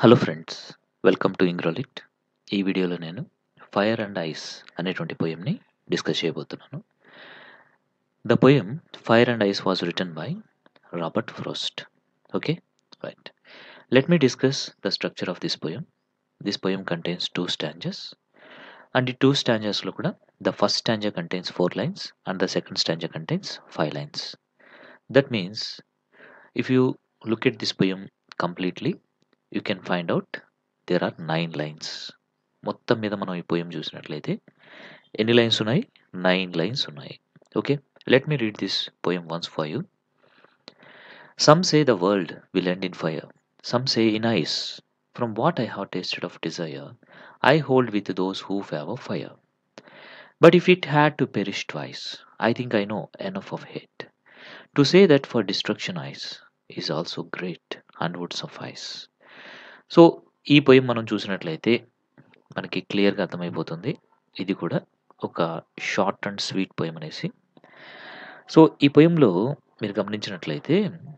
Hello friends welcome to ఇంగ్రోలిట్ ఈ వీడియోలో నేను ఫైర్ అండ్ ఐస్ అనేటువంటి పోయంని డిస్కస్ చేయబోతున్నాను the poem fire and ice was written by Robert Frost okay right let me discuss the structure of this poem this poem contains two stanzas and ఈ two స్టాంజెస్లో కూడా the first stanza contains four lines and the second stanza contains five lines that means if you look at this poem completely you can find out there are nine lines మొత్తం మీద మనం ఈ poem చూసినట్లయితే ఎన్ని lines ఉన్నాయి nine lines ఉన్నాయి okay let me read this poem once for you some say the world will end in fire some say in ice from what I have tasted of desire I hold with those who favour fire but if it had to perish twice I think I know enough of hate to say that for destruction ice is also great and would suffice so ఈ poem మనం చూసినట్లయితే మనకి క్లియర్గా అర్థమైపోతుంది ఇది కూడా ఒక short and sweet poem అనేసి సో ఈ పోయంలో మీరు గమనించినట్లయితే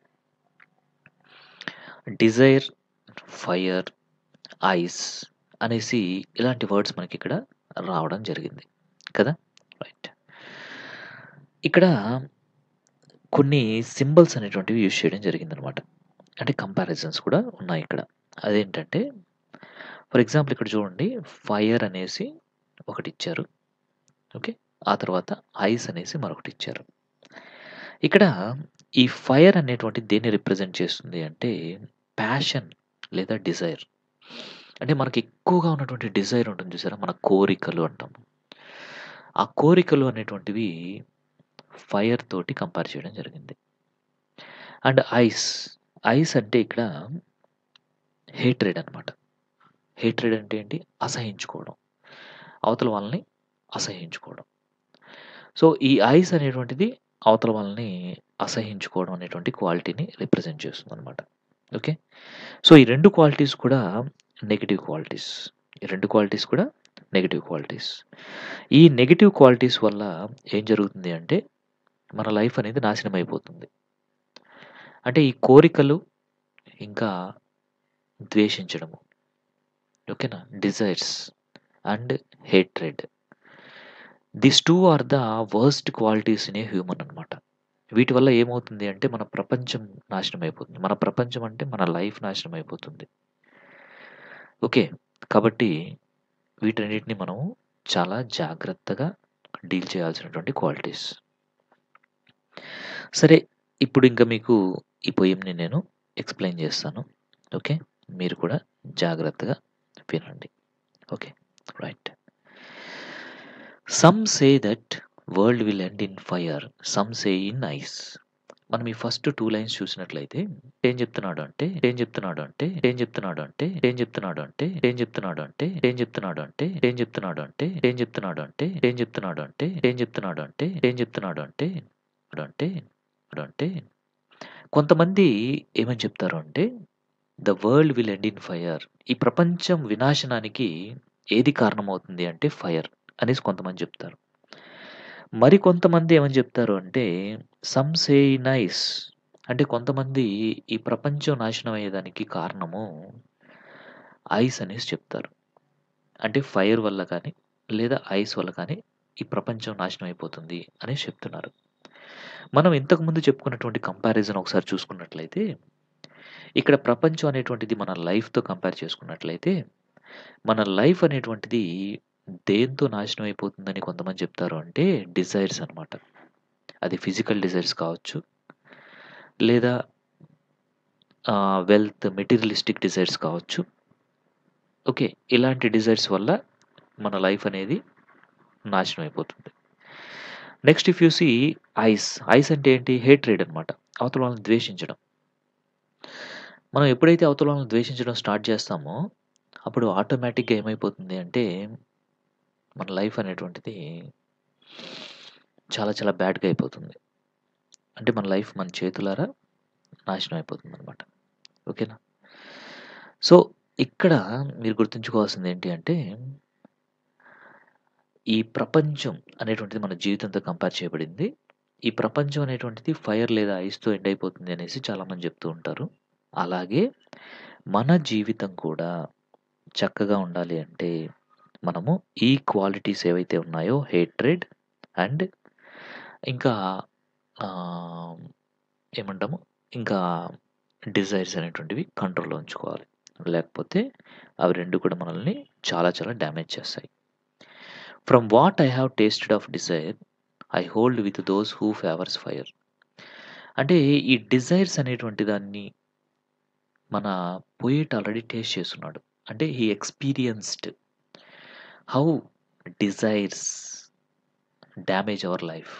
డిజైర్ ఫైర్ ఐస్ అనేసి ఇలాంటి వర్డ్స్ మనకి ఇక్కడ రావడం జరిగింది కదా రైట్ ఇక్కడ కొన్ని సింబల్స్ అనేటువంటివి యూజ్ చేయడం జరిగిందనమాట అంటే కంపారిజన్స్ కూడా ఉన్నాయి ఇక్కడ అదేంటంటే ఫర్ ఎగ్జాంపుల్ ఇక్కడ చూడండి ఫైర్ అనేసి ఒకటి ఇచ్చారు ఓకే ఆ తర్వాత ఐస్ అనేసి మరొకటి ఇచ్చారు ఇక్కడ ఈ ఫైర్ అనేటువంటి దేన్ని రిప్రజెంట్ చేస్తుంది అంటే ప్యాషన్ లేదా డిజైర్ అంటే మనకి ఎక్కువగా ఉన్నటువంటి డిజైర్ ఉంటుంది చూసారా మన కోరికలు అంటాము ఆ కోరికలు అనేటువంటివి ఫైర్ తోటి కంపేర్ చేయడం జరిగింది అండ్ ఐస్ ఐస్ అంటే ఇక్కడ హేట్రెడ్ అనమాట హేట్రెడ్ అంటే ఏంటి అసహించుకోవడం అవతల వాళ్ళని అసహించుకోవడం సో ఈ ఐస్ అనేటువంటిది అవతల వాళ్ళని అసహించుకోవడం అనేటువంటి క్వాలిటీని రిప్రజెంట్ చేస్తుంది అనమాట ఓకే సో ఈ రెండు క్వాలిటీస్ కూడా నెగిటివ్ క్వాలిటీస్ ఈ రెండు క్వాలిటీస్ కూడా నెగిటివ్ క్వాలిటీస్ ఈ నెగిటివ్ క్వాలిటీస్ వల్ల ఏం జరుగుతుంది అంటే మన లైఫ్ అనేది నాశనం అయిపోతుంది అంటే ఈ కోరికలు ఇంకా ద్వేషించడము ఓకేనా desires and hatred this two are the worst qualities in a human అనమాట వీటి వల్ల ఏమవుతుంది అంటే మన ప్రపంచం నాశనం అయిపోతుంది మన ప్రపంచం అంటే మన లైఫ్ నాశనం అయిపోతుంది ఓకే కాబట్టి వీటన్నిటిని మనం చాలా జాగ్రత్తగా డీల్ చేయాల్సినటువంటి క్వాలిటీస్ సరే ఇప్పుడు ఇంకా మీకు ఈ పొయ్యంని నేను ఎక్స్ప్లెయిన్ చేస్తాను ఓకే మీరు కూడా జాగ్రత్తగా వినండి okay right some say that world will end in fire some say in ice మనం ఈ ఫస్ట్ టూ లైన్స్ చూసినట్లయితే ఏం చెప్తున్నాడు అంటే ఏం చెప్తున్నాడు అంటే ఏం చెప్తున్నాడు అంటే ఏం చెప్తున్నాడు అంటే ఏం చెప్తున్నాడు అంటే ఏం చెప్తున్నాడు అంటే ఏం చెప్తున్నాడు అంటే ఏం చెప్తున్నాడు అంటే ఏం చెప్తున్నాడు అంటే ఏం చెప్తున్నాడు అంటే ఏం చెప్తున్నాడు అంటే అంటే అంటే కొంతమంది ఏమని చెప్తారు అంటే the world will end in fire ఈ ప్రపంచం వినాశనానికి ఏది కారణమవుతుంది అంటే ఫైర్ అనేసి కొంతమంది చెప్తారు మరి కొంతమంది ఏమని చెప్తారు అంటే సమ్ సే నైస్ అంటే కొంతమంది ఈ ప్రపంచం నాశనం అయ్యేదానికి కారణము ఐస్ అనేసి చెప్తారు అంటే ఫైర్ వల్ల కానీ లేదా ఐస్ వల్ల కానీ ఈ ప్రపంచం నాశనం అయిపోతుంది అనేసి చెప్తున్నారు మనం ఇంతకుముందు చెప్పుకున్నటువంటి కంపారిజన్ ఒకసారి చూసుకున్నట్లయితే ఇక్కడ ప్రపంచం అనేటువంటిది మన లైఫ్తో కంపేర్ చేసుకున్నట్లయితే మన లైఫ్ అనేటువంటిది దేంతో నాశనం అయిపోతుందని కొంతమంది చెప్తారు అంటే డిజైర్స్ అనమాట అది ఫిజికల్ డిజైర్స్ కావచ్చు లేదా వెల్త్ మెటీరియలిస్టిక్ డిజైర్స్ కావచ్చు ఓకే ఇలాంటి డిజైర్స్ వల్ల మన లైఫ్ అనేది నాశనం అయిపోతుంది next if you see ice ice అంటే ఏంటి హేట్రేడ్ అనమాట అవతల వాళ్ళని ద్వేషించడం మనం ఎప్పుడైతే అవతల వాళ్ళని ద్వేషించడం స్టార్ట్ చేస్తామో అప్పుడు ఆటోమేటిక్గా ఏమైపోతుంది అంటే మన లైఫ్ అనేటువంటిది చాలా చాలా బ్యాడ్గా అయిపోతుంది అంటే మన లైఫ్ మన చేతులారా నాశనం అయిపోతుంది అనమాట ఓకేనా సో ఇక్కడ మీరు గుర్తుంచుకోవాల్సింది ఏంటి అంటే ఈ ప్రపంచం అనేటువంటిది మన జీవితంతో కంపేర్ చేయబడింది ఈ ప్రపంచం అనేటువంటిది ఫైర్ లేదా ఐస్తో ఎండ్ అయిపోతుంది అనేసి చాలామంది చెప్తూ ఉంటారు అలాగే మన జీవితం కూడా చక్కగా ఉండాలి అంటే మనము ఈ క్వాలిటీస్ ఏవైతే ఉన్నాయో హేట్రెడ్ అండ్ ఇంకా ఆహ్, ఏమంటాము ఇంకా డిజైర్స్ అనేటువంటివి కంట్రోల్‌లో ఉంచుకోవాలి. లేకపోతే అవి 2 కూడా మనల్ని చాలా చాలా డ్యామేజ్ చేస్తాయి. From what I have tasted of desire I hold with those who favours fire. అంటే ఈ డిజైర్స్ అనేటువంటి దాన్ని మన పోయెట్ ఆల్రెడీ టేస్ట్ చేసున్నాడు. అంటే he experienced how desires damage our life.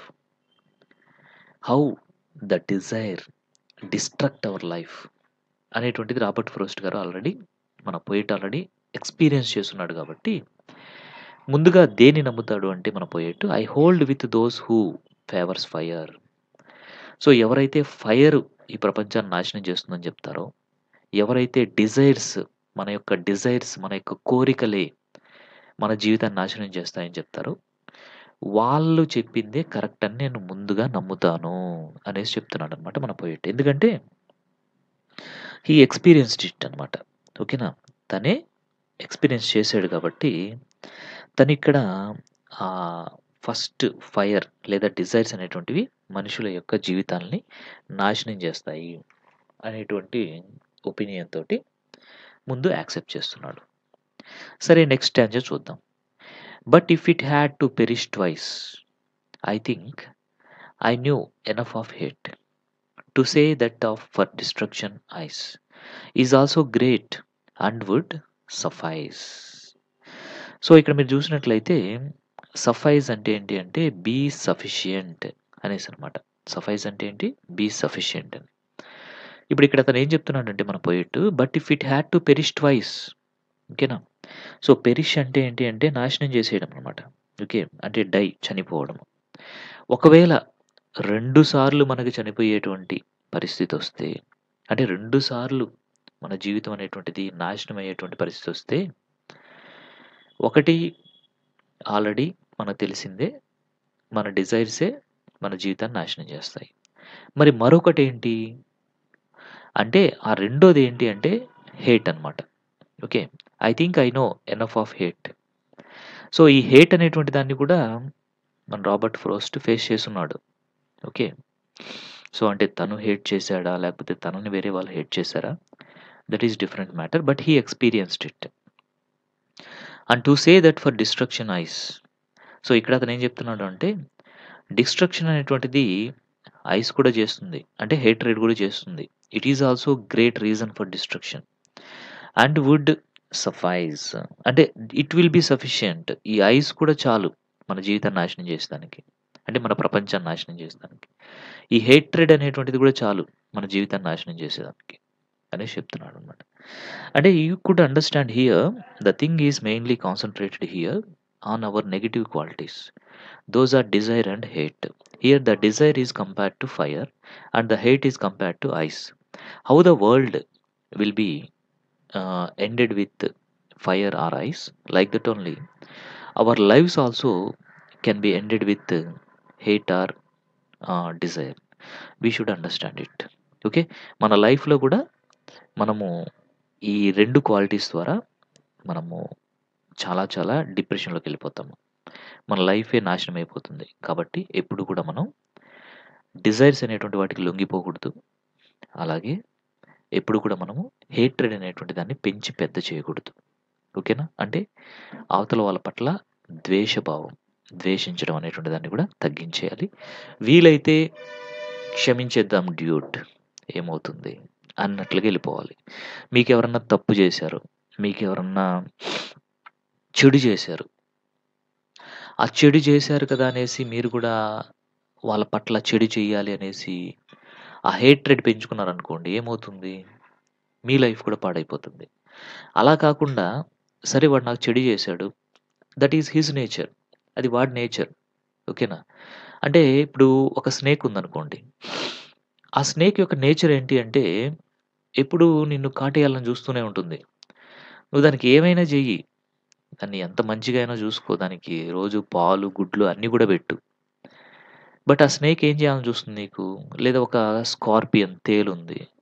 How the desire destruct our life అనేటువంటిది Robert Frost garu already మన poet already experience చేసున్నాడు కాబట్టి, ముందుగా దేన్ని నమ్ముతాడు అంటే మన poet I hold with those who favours fire. So, ఎవరైతే ఫైర్ ఈ ప్రపంచాన్ని నాశనం చేస్తుందని చెప్తారో, ఎవరైతే డిజైర్స్ మన యొక్క డిజైర్స్ మన యొక్క కోరికలే మన జీవితాన్ని నాశనం చేస్తాయని చెప్తారో, వాళ్ళు చెప్పిందే కరెక్ట్ అని నేను ముందుగా నమ్ముతాను అనేసి చెప్తున్నాడన్నమాట మన పోయెట్. ఎందుకంటే హి ఎక్స్‌పీరియన్స్‌డ్ ఇట్ అన్నమాట. ఓకేనా? తనే ఎక్స్‌పీరియన్స్ చేసాడు కాబట్టి, తనిక్కడ ఆహ్, ఫస్ట్ ఫైర్ లేదా డిజైర్స్ అనేటువంటివి మనుషుల యొక్క జీవితాల్ని నాశనం చేస్తాయి అనేటువంటి ఒపీనియన్ తోటి ముందు యాక్సెప్ట్ చేస్తున్నాడు. సరే నెక్స్ట్ స్టాంజా చూద్దాం. But if it had to perish twice I think I knew enough of hate to say that of for destruction ice is also great and would suffice. So, ఇక్కడ మీరు చూసినట్లయితే suffice అంటే ఏంటి అంటే be sufficient అనేసనమాట. Suffice అంటే ఏంటి? Be sufficient అని. ఇప్పుడు ఇక్కడ అతను ఏం చెప్తున్నాడంటే మన poet but if it had to perish twice ఓకేనా? సో, పెరిష్ అంటే ఏంటి అంటే నాశనం చేసేయడం అన్నమాట. ఓకే. అంటే డై చనిపోవడం. ఒకవేళ 2 సార్లు మనకు చనిపోయేటువంటి పరిస్థితొస్తే, అంటే 2 సార్లు మన జీవితం అనేటువంటిది నాశనం అయ్యేటువంటి పరిస్థితొస్తే, ఒకటి ఆల్రెడీ మనకు తెలిసిందే మన డిజైర్సే మన జీవితాన్ని నాశనం చేస్తాయి. మరి మరొకటేంటి? అంటే ఆ రెండోది ఏంటి అంటే హేట్ అన్నమాట. Okay. I think I know enough of hate. So, ఈ హేట్ అనేటువంటి దాన్ని కూడా మన రాబర్ట్ ఫ్రోస్ట్ ఫేస్ చేసున్నాడు. ఓకే. సో, అంటే తను హేట్ చేసాడా? లేకపోతే తనని వేరే వాళ్ళు హేట్ చేసారా? That is different matter. But he experienced it. And to say that for destruction ice. So, ఇక్కడ అతను ఏం చెప్తున్నాడు అంటే డిస్ట్రక్షన్ అనేటువంటిది ఐస్ కూడా చేస్తుంది. అంటే హేట్రెడ్ కూడా చేస్తుంది. It is also great reason for destruction. And would suffice. అంటే ఇట్ విల్ బి సఫిషియంట్. ఈ ఐస్ కూడా చాలు మన జీవితాన్ని నాశనం చేసేదానికి. అంటే మన ప్రపంచాన్ని నాశనం చేసేదానికి. ఈ హేట్రెడ్ అనేటువంటిది కూడా చాలు మన జీవితాన్ని నాశనం చేసేదానికి అనేసి చెప్తున్నాడన్నమాట. అంటే you could understand here the thing is mainly concentrated here on our negative qualities. Those are desire and hate. Here the desire is compared to fire and the hate is compared to ice. How the world will be ah, ended with fire or ice like that only our lives also can be ended with hate or ah, desire. We should understand it. Okay. మన లైఫ్‌లో కూడా మనము ఈ 2 qualities ద్వారా మనము చాలా చాలా డిప్రెషన్‌లోకెళ్ళిపోతాము. మన లైఫే నాశనం అయిపోతుంది. కాబట్టి ఎప్పుడు కూడా మనం డిజైర్స్ అనేటువంటి వాటికి లొంగిపోకూడదు. అలాగే ఎప్పుడు కూడా మనము హేట్రెడ్ అనేటువంటి దాన్ని పెంచి పెద్ద చేయకూడదు. ఓకేనా? అంటే అవతల వాళ్ళ పట్ల ద్వేషభావం, ద్వేషించడం అనేటువంటి దాన్ని కూడా తగ్గించేయాలి. వీలైతే క్షమించేద్దాం డ్యూడ్ ఏమవుతుంది అన్నట్లుగా ఎళ్ళిపోవాలి. మీకెవరన్నా తప్పు చేశారు. మీకెవరన్నా చెడు చేశారు. ఆ చెడు చేశారు కదా అనేసి మీరు కూడా వాళ్ళ పట్ల చెడు చేయాలి అనేసి ఆ హేట్రెడ్ పెంచుకున్నారనుకోండి ఏమవుతుంది? మీ లైఫ్ కూడా పాడైపోతుంది. అలా కాకుండా సరే వాడు నాకు చెడు చేశాడు. That is his nature. అది వాడి నేచర్. ఓకేనా? అంటే ఇప్పుడు ఒక స్నేక్ ఉందనుకోండి. ఆ స్నేక్ యొక్క నేచర్ ఏంటి అంటే ఎప్పుడూ నిన్ను కాటేయాలని చూస్తూనే ఉంటుంది. నువ్వు దానికి ఏమైనా చెయ్యి. దాన్ని ఎంత మంచిగా అయినా చూసుకో. దానికి రోజు పాలు, గుడ్లు అన్నీ కూడా పెట్టు. బట్ ఆ స్నేక్ ఏం చేయాలని చూస్తుంది నీకు? లేదా ఒక స్కార్పియన్ తేలుంది.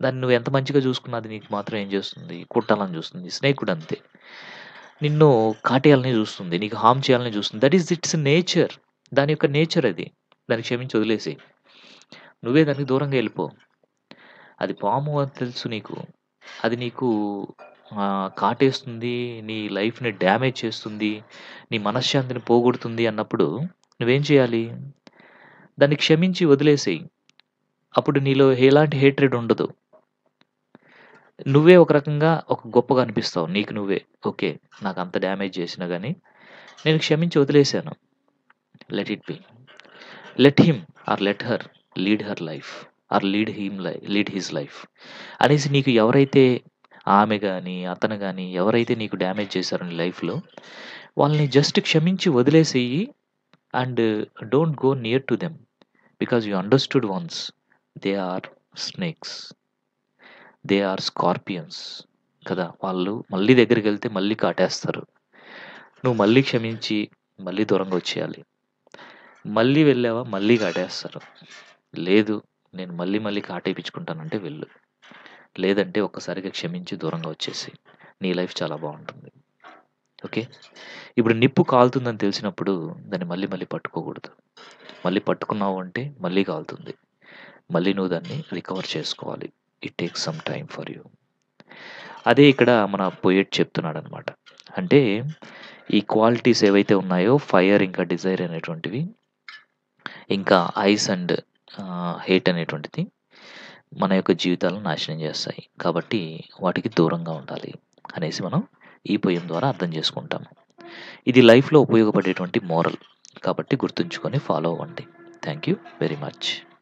దాన్ని నువ్వు ఎంత మంచిగా చూసుకున్నా అది నీకు మాత్రం ఏం చేస్తుంది కుట్టాలని చూస్తుంది స్నేక్ కూడా అంతే నిన్ను కాటేయాలని చూస్తుంది నీకు హామ్ చేయాలని చూస్తుంది దట్ ఈస్ ఇట్స్ నేచర్ దాని యొక్క నేచర్ అది దాన్ని క్షమించి వదిలేసి నువ్వే దానికి దూరంగా వెళ్ళిపో అది పాము అని తెలుసు నీకు అది నీకు ఆ, కాటేస్తుంది నీ లైఫ్ని డ్యామేజ్ చేస్తుంది నీ మనశ్శాంతిని పోగొడుతుంది అన్నప్పుడు నువ్వేం చేయాలి దాన్ని క్షమించి వదిలేసేయి అప్పుడు నీలో ఎలాంటి హేట్రెడ్ ఉండదు నువ్వే ఒక రకంగా ఒక గొప్పగా అనిపిస్తావు నీకు నువ్వే ఓకే నాకు అంత డ్యామేజ్ చేసినా కానీ నేను క్షమించి వదిలేశాను let it be let him or let her lead her life or lead him lie lead his life అనేసి నీకు ఎవరైతే ఆమె కానీ అతను కానీ ఎవరైతే నీకు డ్యామేజ్ చేశారో నీ లైఫ్లో వాళ్ళని జస్ట్ క్షమించి వదిలేసేయి and don't go near to them because you understood once they are snakes they are scorpions కదా వాళ్ళు మళ్ళీ దగ్గరికి వెళ్తే మళ్ళీ కాటేస్తారు నువ్వు మళ్ళీ క్షమించి మళ్ళీ దూరంగా వచ్చేయాలి మళ్ళీ వెళ్ళావా మళ్ళీ కాటేస్తారు లేదు నేను మళ్ళీ మళ్ళీ కాటేపించుకుంటానంటే వెళ్ళు లేదంటే ఒక్కసారిగా క్షమించి దూరంగా వచ్చేసి నీ లైఫ్ చాలా బాగుంటుంది ఓకే ఇప్పుడు నిప్పు కాలుతుందని తెలిసినప్పుడు దాన్ని మళ్ళీ మళ్ళీ పట్టుకోకూడదు మళ్ళీ పట్టుకున్నావు అంటే మళ్ళీ కాలుతుంది మళ్ళీ నువ్వు దాన్ని రికవర్ చేసుకోవాలి it takes some time for you అదే ఇక్కడ మన పోయెట్ చెప్తున్నాడు అనమాట అంటే ఈ క్వాలిటీస్ ఏవైతే ఉన్నాయో ఫైర్ ఇంకా డిజైర్ అనేటువంటివి ఇంకా ఐస్ అండ్ హేట్ అనేటువంటిది మన యొక్క జీవితాలను నాశనం చేస్తాయి కాబట్టి వాటికి దూరంగా ఉండాలి అనేసి మనం ఈ పొయ్యం ద్వారా అర్థం చేసుకుంటాము ఇది లైఫ్లో ఉపయోగపడేటువంటి మోరల్ కాబట్టి గుర్తుంచుకొని ఫాలో అవ్వండి థ్యాంక్ యూ వెరీ మచ్